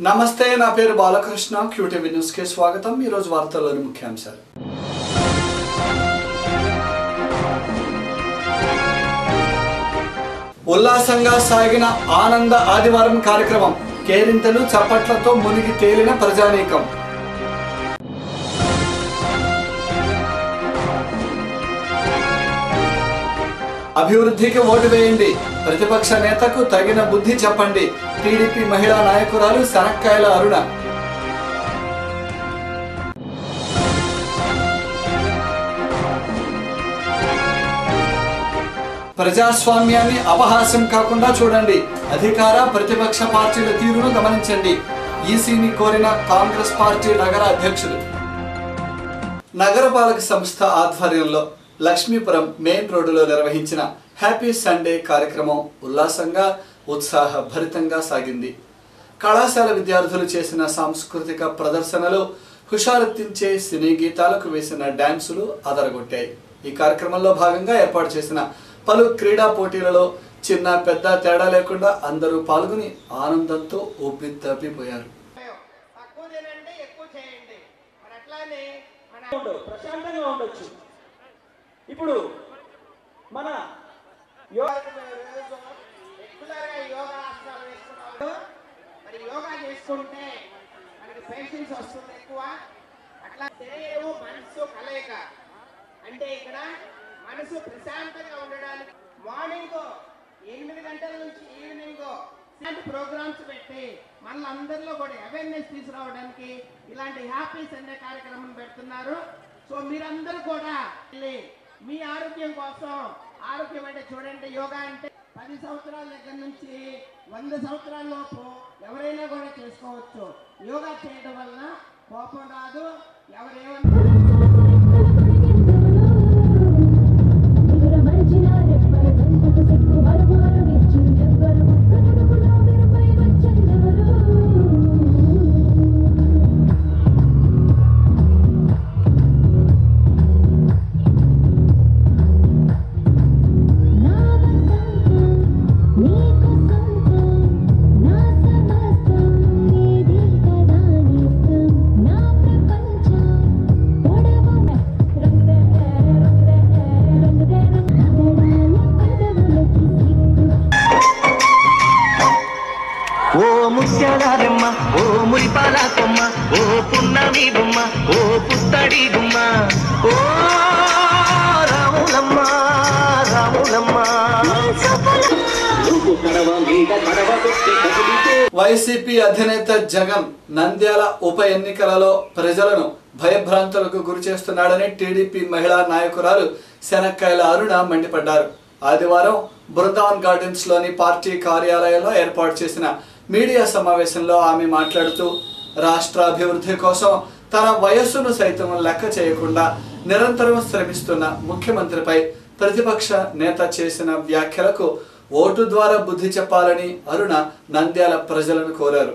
నమస్తే నా పేరు బాలకృష్ణ క్యూటీవీ న్యూస్ కి స్వాగతం ఈ రోజు వార్తల్లోని ముఖ్యాంశాలు ఉల్లాసంగా సాగిన ఆనంద ఆదివారం కార్యక్రమం కేరింతలు చప్పట్లతో మునిగి తేలిన ప్రజానీకం అభివృద్ధికి ఓటు వేయండి ప్రతిపక్ష నేతకు తగిన బుద్ధి చెప్పండి టీడీపీ మహిళా నాయకురాలు శనక్కాయల అరుణ ప్రజాస్వామ్యాన్ని అపహాస్యం కాకుండా చూడండి అధికార ప్రతిపక్ష పార్టీల తీరును గమనించండి ఈసీని కోరిన కాంగ్రెస్ పార్టీ నగర అధ్యక్షులు నగరపాలక సంస్థ ఆధ్వర్యంలో లక్ష్మీపురం మెయిన్ రోడ్డులో నిర్వహించిన హ్యాపీ సండే కార్యక్రమం ఉల్లాసంగా ఉత్సాహభరితంగా సాగింది కళాశాల విద్యార్థులు చేసిన సాంస్కృతిక ప్రదర్శనలు హుషారెత్తించే సినీ గీతాలకు వేసిన డ్యాన్సులు అదరగొట్టాయి ఈ కార్యక్రమంలో భాగంగా ఏర్పాటు చేసిన పలు క్రీడా పోటీలలో చిన్న పెద్ద తేడా లేకుండా అందరూ పాల్గొని ఆనందంతో ఉబ్బితబ్బిపోయారు తక్కువ తినండి ఎక్కువ చేయండి మరి అట్లానే మన ఉండు ప్రశాంతంగా ఉండొచ్చు ఇప్పుడు మన యో- రెగ్యులర్గా యోగా ఆసనాలు వేసుకున్నాడు మరి యోగా చేసుకుంటే మనకి పేషెన్స్ వస్తుంది ఎక్కువ అట్లా శరీరము మనసు కలయిక అంటే ఇక్కడ మనసు ప్రశాంతంగా ఉండడానికి మార్నింగ్ ఎనిమిది గంటల నుంచి ఈవినింగ్ ఇలాంటి ప్రోగ్రామ్స్ పెట్టి మళ్ళీ అందరిలో కూడా అవేర్నెస్ తీసుకురావడానికి ఇలాంటి హ్యాపీ సండే కార్యక్రమం పెడుతున్నారు సో మీరందరూ కూడా వెళ్ళి మీ ఆరోగ్యం కోసం ఆరోగ్యం అంటే చూడండి యోగా అంటే పది సంవత్సరాల దగ్గర నుంచి వంద సంవత్సరాల లోపు ఎవరైనా కూడా చేసుకోవచ్చు యోగా చేయడం వలన కోపం రాదు ఎవరేమన్నా ఓ ముత్యాలమ్మ ఓ మురిపాల కొమ్మ ఓ పున్నమి బొమ్మ ఓ పుత్తడి గుమ్మ ఓ రాములమ్మ రాములమ్మ నువ్వు కడవ మీద కడవ కొట్టి కదిలితే వైసీపీ అధినేత జగన్ నంద్యాల ఉప ఎన్నికలలో ప్రజలను భయభ్రాంతులకు గురి చేస్తున్నాడని టీడీపీ మహిళా నాయకురాలు శనక్కాయల అరుణ మండిపడ్డారు ఆదివారం బృందావన్ గార్డెన్స్ లోని పార్టీ కార్యాలయంలో ఏర్పాటు చేసిన మీడియా సమావేశంలో ఆమె మాట్లాడుతూ రాష్ట్ర అభివృద్ధి కోసం తన వయస్సును సైతం లెక్క చేయకుండా నిరంతరం శ్రమిస్తున్న ముఖ్యమంత్రిపై ప్రతిపక్ష నేత చేసిన వ్యాఖ్యలకు ఓటు ద్వారా బుద్ధి చెప్పాలని అరుణ నంద్యాల ప్రజలను కోరారు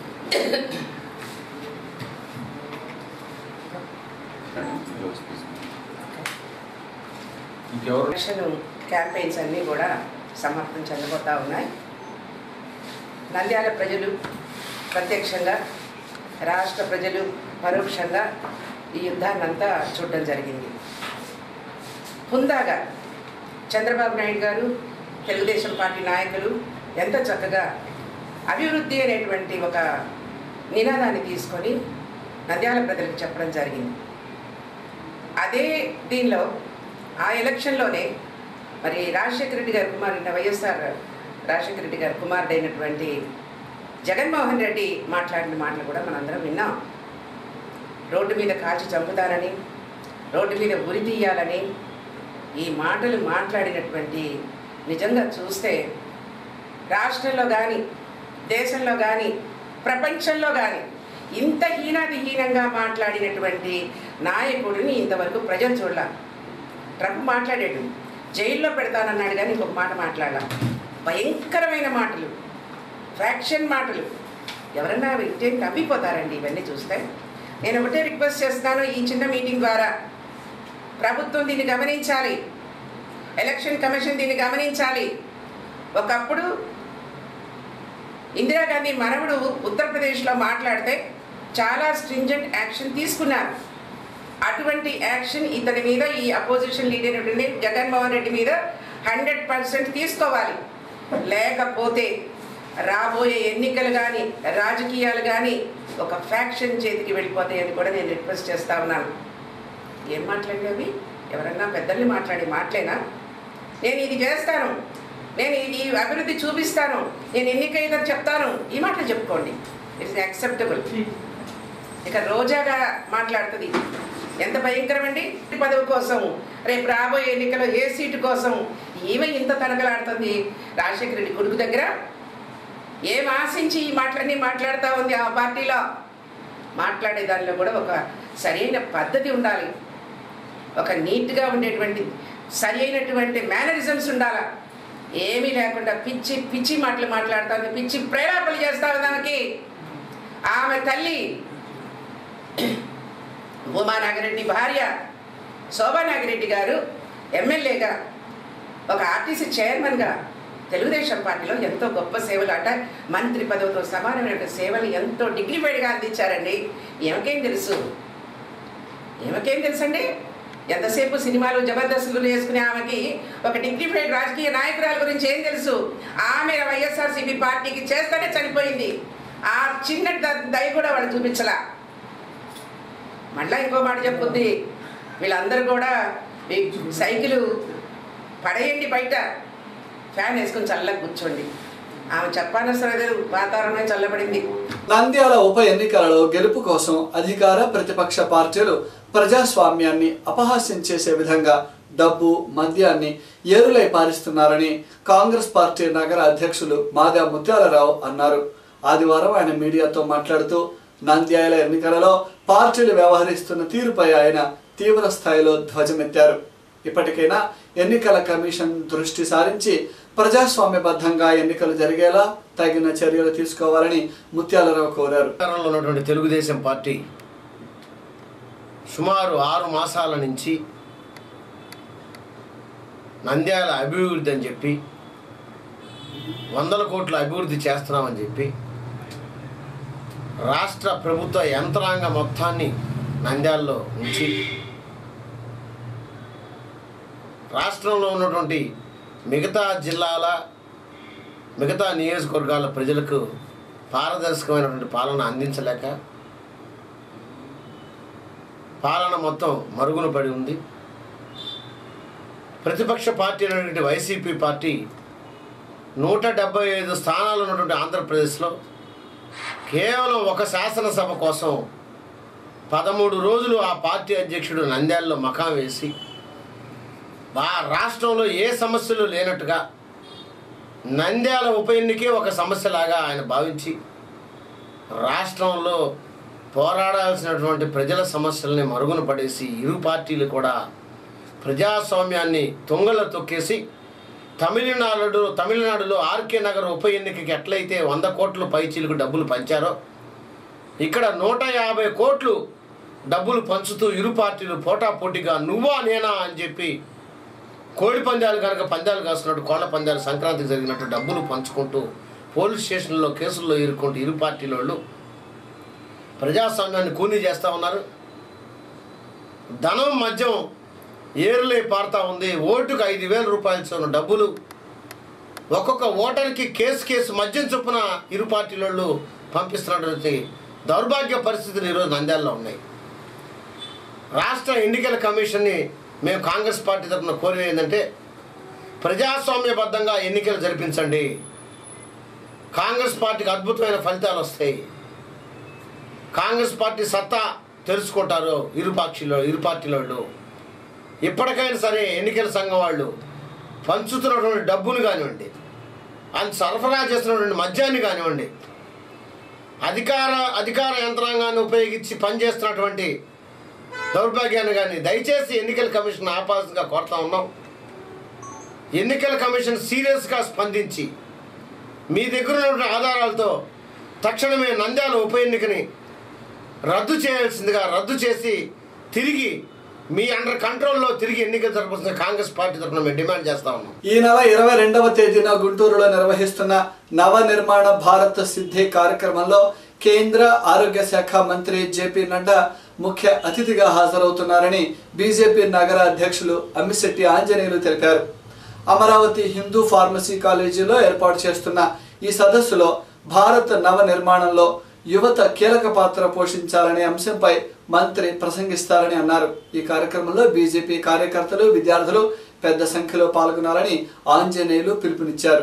ఎలక్షన్ క్యాంపెయిన్స్ అన్నీ కూడా సమర్థం చెందబోతా ఉన్నాయి నంద్యాల ప్రజలు ప్రత్యక్షంగా రాష్ట్ర ప్రజలు పరోక్షంగా ఈ యుద్ధాన్ని అంతా చూడడం జరిగింది హుందాగా చంద్రబాబు నాయుడు గారు తెలుగుదేశం పార్టీ నాయకులు ఎంత చక్కగా అభివృద్ధి అనేటువంటి ఒక నినాదాన్ని తీసుకొని నంద్యాల ప్రజలకు చెప్పడం జరిగింది అదే దీనిలో ఆ ఎలక్షన్లోనే మరి రాజశేఖర రెడ్డి గారి కుమారుడు వైఎస్ఆర్ రాజశేఖర రెడ్డి గారి కుమారుడైనటువంటి జగన్మోహన్ రెడ్డి మాట్లాడిన మాటలు కూడా మనందరం విన్నాం రోడ్డు మీద కాల్చి చంపుతానని రోడ్డు మీద ఉరి తీయాలని ఈ మాటలు మాట్లాడినటువంటి నిజంగా చూస్తే రాష్ట్రంలో కానీ దేశంలో కానీ ప్రపంచంలో కానీ ఇంత హీనాది హీనంగా మాట్లాడినటువంటి నాయకుడిని ఇంతవరకు ప్రజలు చూడాల ట్రంప్ మాట్లాడాడు జైల్లో పెడతానన్నాడు కానీ ఇంకొక మాట మాట్లాడాల భయంకరమైన మాటలు ఫ్యాక్షన్ మాటలు ఎవరన్నా వింటే నవ్విపోతారండి ఇవన్నీ చూస్తే నేను ఒకటే రిక్వెస్ట్ చేస్తున్నాను ఈ చిన్న మీటింగ్ ద్వారా ప్రభుత్వం దీన్ని గమనించాలి ఎలక్షన్ కమిషన్ దీన్ని గమనించాలి ఒకప్పుడు ఇందిరాగాంధీ మనవడు ఉత్తరప్రదేశ్లో మాట్లాడితే చాలా స్ట్రింజెంట్ యాక్షన్ తీసుకున్నారు అటువంటి యాక్షన్ ఇతని మీద ఈ అపోజిషన్ లీడర్ అయినటువంటి జగన్మోహన్ రెడ్డి మీద హండ్రెడ్ పర్సెంట్ తీసుకోవాలి లేకపోతే రాబోయే ఎన్నికలు కానీ రాజకీయాలు కానీ ఒక ఫ్యాక్షన్ చేతికి వెళ్ళిపోతాయని కూడా నేను రిక్వెస్ట్ చేస్తా ఉన్నాను ఏం మాట్లాడినవి ఎవరన్నా పెద్దల్ని మాట్లాడి మాటలేనా నేను ఇది చేస్తాను నేను ఈ అభివృద్ధి చూపిస్తాను నేను ఎన్నికైతే చెప్తాను ఈ మాటలు చెప్పుకోండి ఇట్స్ యాక్సెప్టబుల్ ఇక రోజాగా మాట్లాడుతుంది ఎంత భయంకరం అండి పదవి కోసం రేపు రాబోయే ఎన్నికల్లో ఏ సీటు కోసం ఈమె ఇంత తనకలాడుతుంది రాజశేఖర రెడ్డి కొడుకు దగ్గర ఏం ఆశించి ఈ మాటలన్నీ మాట్లాడుతూ ఉంది ఆ పార్టీలో మాట్లాడే దానిలో కూడా ఒక సరైన పద్ధతి ఉండాలి ఒక నీట్గా ఉండేటువంటి సరి అయినటువంటి మేనరిజమ్స్ ఉండాలా ఏమీ లేకుండా పిచ్చి పిచ్చి మాటలు మాట్లాడుతుంది పిచ్చి ప్రేరేపణలు చేస్తా ఉంది ఆమెకి ఆమె తల్లి ఉమానాగిరెడ్డి భార్య శోభానాగిరెడ్డి గారు ఎమ్మెల్యేగా ఒక ఆర్టీసీ చైర్మన్గా తెలుగుదేశం పార్టీలో ఎంతో గొప్ప సేవలు అట మంత్రి పదవితో సమానమైన సేవలు ఎంతో డిగ్నిఫైడ్గా అందించారండి ఏమకేం తెలుసు ఏమకేం తెలుసండి ఎంతసేపు సినిమాలు జబర్దస్తులు వేసుకునే ఆమెకి ఒక డిగ్నిఫైడ్ రాజకీయ నాయకురాల గురించి ఏం తెలుసు ఆమె వైఎస్ఆర్సీపీ పార్టీకి చేస్తేనే చనిపోయింది ఆ చిన్న ద- దయ కూడా వాళ్ళు చూపించలా మళ్ళా ఇంకో మాట చెప్పుద్ది వీళ్ళందరూ కూడా ఈ సైకిల్ పడేయండి బయట ఫ్యాన్ వేసుకొని చల్లగా కూర్చోండి ఆమె చెప్పనవసరం లేదు వాతావరణం చల్లబడింది నంద్యాల ఉప ఎన్నికలలో గెలుపు కోసం అధికార ప్రతిపక్ష పార్టీలు ప్రజాస్వామ్యాన్ని అపహాస్యం చేసే విధంగా డబ్బు మద్యాన్ని ఏరులై పారిస్తున్నారని కాంగ్రెస్ పార్టీ నగర అధ్యక్షులు మాదా ముత్యాలరావు అన్నారు ఆదివారం ఆయన మీడియాతో మాట్లాడుతూ నంద్యాల ఎన్నికలలో పార్టీలు వ్యవహరిస్తున్న తీరుపై ఆయన తీవ్ర స్థాయిలో ధ్వజమెత్తారు ఇప్పటికైనా ఎన్నికల కమిషన్ దృష్టి సారించి ప్రజాస్వామ్యబద్ధంగా ఎన్నికలు జరిగేలా తగిన చర్యలు తీసుకోవాలని ముత్యాలరావు కోరారు అధికారంలో ఉన్నటువంటి తెలుగుదేశం పార్టీ సుమారు ఆరు మాసాల నుంచి నంద్యాల అభివృద్ధి అని చెప్పి వందల కోట్ల అభివృద్ధి చేస్తున్నామని చెప్పి రాష్ట్ర ప్రభుత్వ యంత్రాంగ మొత్తాన్ని నంద్యాలలో ఉంచి రాష్ట్రంలో ఉన్నటువంటి మిగతా జిల్లాల మిగతా నియోజకవర్గాల ప్రజలకు పారదర్శకమైనటువంటి పాలన అందించలేక పాలన మొత్తం మరుగున పడి ఉంది ప్రతిపక్ష పార్టీ అయినటువంటి వైసీపీ పార్టీ నూట డెబ్బై ఐదు స్థానాలు ఉన్నటువంటి ఆంధ్రప్రదేశ్లో కేవలం ఒక శాసనసభ కోసం పదమూడు రోజులు ఆ పార్టీ అధ్యక్షుడు నంద్యాలలో మకాం వేసి ఆ రాష్ట్రంలో ఏ సమస్యలు లేనట్టుగా నంద్యాల ఉప ఎన్నికే ఒక సమస్యలాగా ఆయన భావించి రాష్ట్రంలో పోరాడాల్సినటువంటి ప్రజల సమస్యల్ని మరుగున పడేసి ఇరు పార్టీలు కూడా ప్రజాస్వామ్యాన్ని తొంగల తొక్కేసి తమిళనాడు తమిళనాడులో ఆర్కే నగర్ ఉప ఎన్నికకి ఎట్లయితే వంద కోట్లు పైచీలకు డబ్బులు పంచారో ఇక్కడ నూట యాభై కోట్లు డబ్బులు పంచుతూ ఇరు పార్టీలు పోటాపోటీగా నువ్వా నేనా అని చెప్పి కోడి పందాలు కనుక పందాలు కాస్తున్నట్టు కోళ్ళ పందాలు సంక్రాంతికి జరిగినట్టు డబ్బులు పంచుకుంటూ పోలీస్ స్టేషన్లో కేసుల్లో ఇరుక్కుంటూ ఇరు పార్టీల వాళ్ళు ప్రజాస్వామ్యాన్ని కూనీ చేస్తూ ఉన్నారు ధనం మద్యం ఏరులై పారుతా ఉంది ఓటుకు ఐదు వేల రూపాయలు చొప్పున డబ్బులు ఒక్కొక్క ఓటర్కి కేసు కేసు మద్యం చొప్పున ఇరు పార్టీల వాళ్ళు పంపిస్తున్నటువంటి దౌర్భాగ్య పరిస్థితులు ఈరోజు నంద్యాలలో ఉన్నాయి రాష్ట్ర ఎన్నికల కమిషన్ని మేము కాంగ్రెస్ పార్టీ తరఫున కోరేది ఏంటంటే ప్రజాస్వామ్యబద్ధంగా ఎన్నికలు జరిపించండి కాంగ్రెస్ పార్టీకి అద్భుతమైన ఫలితాలు వస్తాయి కాంగ్రెస్ పార్టీ సత్తా తెలుసుకుంటారు ఇరు పక్షులు ఇరు పార్టీల వాళ్ళు ఇప్పటికైనా సరే ఎన్నికల సంఘం వాళ్ళు పంచుతున్నటువంటి డబ్బును కానివ్వండి అని సరఫరా చేస్తున్నటువంటి మద్యాన్ని కానివ్వండి అధికార అధికార యంత్రాంగాన్ని ఉపయోగించి పనిచేస్తున్నటువంటి దౌర్భాగ్యాన్ని కానీ దయచేసి ఎన్నికల కమిషన్ ఆపాల్సిందిగా కోరుతా ఉన్నాం ఎన్నికల కమిషన్ సీరియస్గా స్పందించి మీ దగ్గర ఉన్నటువంటి ఆధారాలతో తక్షణమే నంద్యాల ఉప ఎన్నికని రద్దు చేయాల్సిందిగా రద్దు చేసి తిరిగి మీ అండర్ కంట్రోల్లో తిరిగి ఎన్నికలు జరపాల్సిన కాంగ్రెస్ పార్టీ తరఫున మేము డిమాండ్ చేస్తా ఉన్నాం ఈ నెల ఇరవై రెండవ తేదీన గుంటూరులో నిర్వహిస్తున్న నవ నిర్మాణ భారత్ సిద్ధి కార్యక్రమంలో కేంద్ర ఆరోగ్య శాఖ మంత్రి జేపీ నడ్డా ముఖ్య అతిథిగా హాజరవుతున్నారని బీజేపీ నగర అధ్యక్షులు అమ్మిశెట్టి ఆంజనేయులు తెలిపారు అమరావతి హిందూ ఫార్మసీ కాలేజీలో ఏర్పాటు చేస్తున్న ఈ సదస్సులో భారత్ నవ నిర్మాణంలో యువత కీలక పాత్ర పోషించాలనే అంశంపై మంత్రి ప్రసంగిస్తారని అన్నారు ఈ కార్యక్రమంలో బీజేపీ కార్యకర్తలు విద్యార్థులు పెద్ద సంఖ్యలో పాల్గొనాలని ఆంజనేయులు పిలుపునిచ్చారు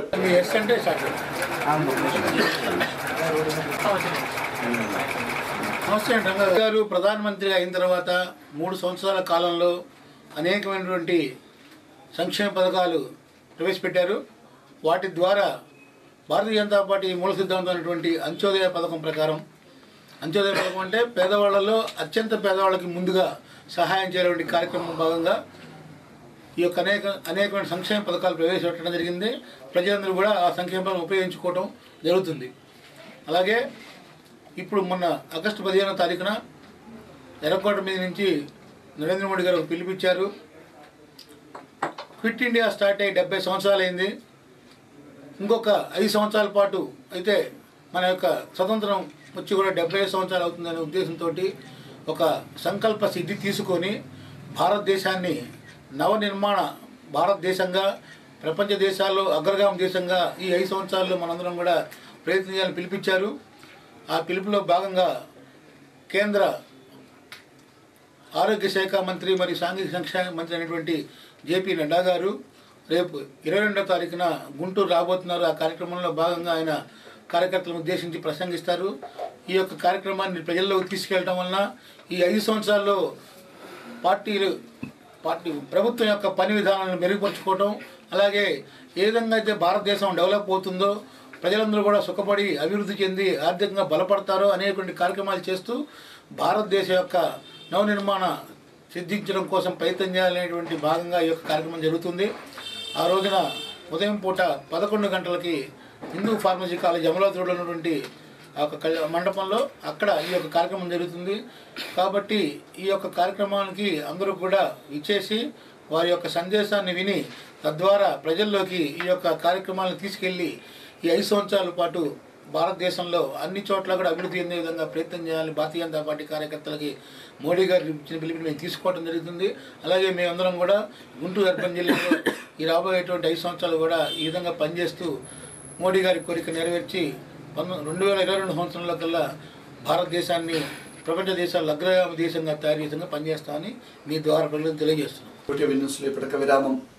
నమస్తే అండి రంగా గారు ప్రధానమంత్రి అయిన తర్వాత మూడు సంవత్సరాల కాలంలో అనేకమైనటువంటి సంక్షేమ పథకాలు ప్రవేశపెట్టారు వాటి ద్వారా భారతీయ జనతా పార్టీ మూల సిద్ధాంతమైనటువంటి అంత్యోదయ పథకం ప్రకారం అంత్యోదయ పథకం అంటే పేదవాళ్లలో అత్యంత పేదవాళ్ళకి ముందుగా సహాయం చేయటువంటి కార్యక్రమం భాగంగా ఈ యొక్క అనేక అనేకమైన సంక్షేమ పథకాలు ప్రవేశపెట్టడం జరిగింది ప్రజలందరూ కూడా ఆ సంక్షేమ పథకం ఉపయోగించుకోవడం జరుగుతుంది అలాగే ఇప్పుడు మొన్న ఆగస్టు పదిహేనో తారీఖున ఎర్రకోట మీద నుంచి నరేంద్ర మోడీ గారు ఒక పిలిపించారు క్విట్ ఇండియా స్టార్ట్ అయ్యి డెబ్బై సంవత్సరాలు అయింది ఇంకొక ఐదు సంవత్సరాల పాటు అయితే మన యొక్క స్వతంత్రం వచ్చి కూడా డెబ్బై ఐదు సంవత్సరాలు అవుతుందనే ఉద్దేశంతో ఒక సంకల్ప సిద్ధి తీసుకొని భారతదేశాన్ని నవనిర్మాణ భారతదేశంగా ప్రపంచ దేశాల్లో అగ్రగామి దేశంగా ఈ ఐదు సంవత్సరాల్లో మనందరం కూడా ప్రయత్నం చేయాలని పిలిపించారు ఆ పిలుపులో భాగంగా కేంద్ర ఆరోగ్య శాఖ మంత్రి మరియు సాంఘిక సంక్షేమ మంత్రి అయినటువంటి జేపీ నడ్డా గారు రేపు ఇరవై రెండో తారీఖున గుంటూరు రాబోతున్నారు ఆ కార్యక్రమంలో భాగంగా ఆయన కార్యకర్తలను ఉద్దేశించి ప్రసంగిస్తారు ఈ యొక్క కార్యక్రమాన్ని ప్రజల్లోకి తీసుకెళ్ళడం వలన ఈ ఐదు సంవత్సరాల్లో పార్టీలు పార్టీ ప్రభుత్వం యొక్క పని విధానాలను మెరుగుపరుచుకోవటం అలాగే ఏ విధంగా అయితే భారతదేశం డెవలప్ అవుతుందో ప్రజలందరూ కూడా సుఖపడి అభివృద్ధి చెంది ఆర్థికంగా బలపడతారో అనేటువంటి కార్యక్రమాలు చేస్తూ భారతదేశం యొక్క నవనిర్మాణ సిద్ధించడం కోసం ప్రయత్నం చేయాలనేటువంటి భాగంగా ఈ యొక్క కార్యక్రమం జరుగుతుంది ఆ రోజున ఉదయం పూట పదకొండు గంటలకి హిందూ ఫార్మసీ కాలేజ్ అమరావతి రోడ్లో ఉన్నటువంటి ఆ యొక్క కళ్యా- మండపంలో అక్కడ ఈ యొక్క కార్యక్రమం జరుగుతుంది కాబట్టి ఈ యొక్క కార్యక్రమానికి అందరూ కూడా ఇచ్చేసి వారి యొక్క సందేశాన్ని విని తద్వారా ప్రజల్లోకి ఈ యొక్క కార్యక్రమాలను తీసుకెళ్ళి ఈ ఐదు సంవత్సరాల పాటు భారతదేశంలో అన్ని చోట్ల కూడా అభివృద్ధి చెందే విధంగా ప్రయత్నం చేయాలని భారతీయ జనతా పార్టీ కార్యకర్తలకి మోడీ గారు ఇచ్చిన పిలుపుని మేము తీసుకోవడం జరుగుతుంది అలాగే మేమందరం కూడా గుంటూరు అర్బన్ జిల్లాలో ఈ రాబోయేటువంటి ఐదు సంవత్సరాలు కూడా ఈ విధంగా పనిచేస్తూ మోడీ గారి కోరిక నెరవేర్చి పంతొమ్మిది రెండు వేల ఇరవై రెండు సంవత్సరంలో కల్లా భారతదేశాన్ని ప్రపంచ దేశాల అగ్రగామి దేశంగా తయారు చేసేందుకు పనిచేస్తామని మీ ద్వారా ప్రజలకు తెలియజేస్తున్నాం న్యూస్లో ఇప్పటిక విరామం